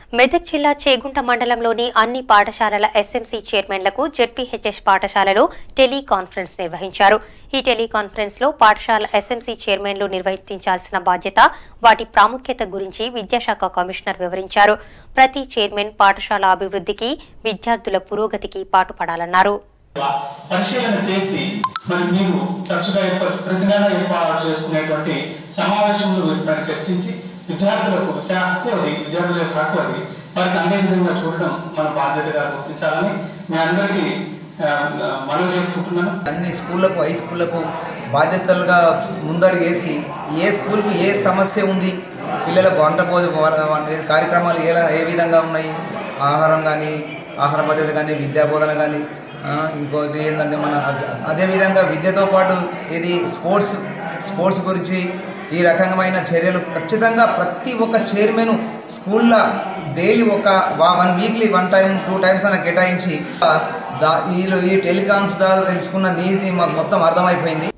మెదక్ జిల్లా చేగుంట మండలంలోని అన్ని పాఠశాలల ఎస్ఎంసీ చైర్మన్లకు జెడ్పీహెచ్ఎస్ పాఠశాలలో టెలికాన్ఫరెన్స్ నిర్వహించారు ఈ టెలికాన్ఫరెన్స్ లో పాఠశాల ఎస్ఎంసీ చైర్మన్లు నిర్వర్తించాల్సిన బాధ్యత వాటి ప్రాముఖ్యత గురించి విద్యాశాఖ కమిషనర్ వివరించారు ప్రతి చైర్మన్ పాఠశాల అభివృద్ధికి విద్యార్థుల పురోగతికి పాటుపడాలన్నారు పరిశీలన చేసి మరి మీరు తరచుగా ఏర్ప- ప్రతి నెల ఏర్పాటు చేసుకునేటువంటి సమావేశంలో వీటిపైన చర్చించి విద్యార్థులకు విద్యా హక్కు అది విద్యార్థుల యొక్క హక్కు అది వారికి అందే విధంగా చూడడం మన బాధ్యతగా గుర్తించాలని మీ అందరికీ ఆ, మనవి చేసుకుంటున్నాను అన్ని స్కూళ్ళకు హై స్కూళ్ళకు బాధ్యతలుగా ముందడుగేసి ఏ స్కూల్కి ఏ సమస్య ఉంది పిల్లలకు వంట భోజ వాళ్ళ కార్యక్రమాలు ఎలా ఏ విధంగా ఉన్నాయి ఆహారం కానీ ఆహార భద్రత కానీ విద్యా బోధన కానీ ఇంకోటి ఏంటంటే మన అద- అదేవిధంగా విద్యతో పాటు ఇది స్పోర్ట్స్ స్పోర్ట్స్ గురించి ఈ రకమైన చర్యలు ఖచ్చితంగా ప్రతి ఒక్క చైర్మన్ స్కూల్లో డైలీ ఒక one weekly one time two times అన్న కేటాయించి దా ఈ ఈ టెలికాన్స్ ద్వారా తెలుసుకున్న నీతి మాకు మొత్తం అర్థమైపోయింది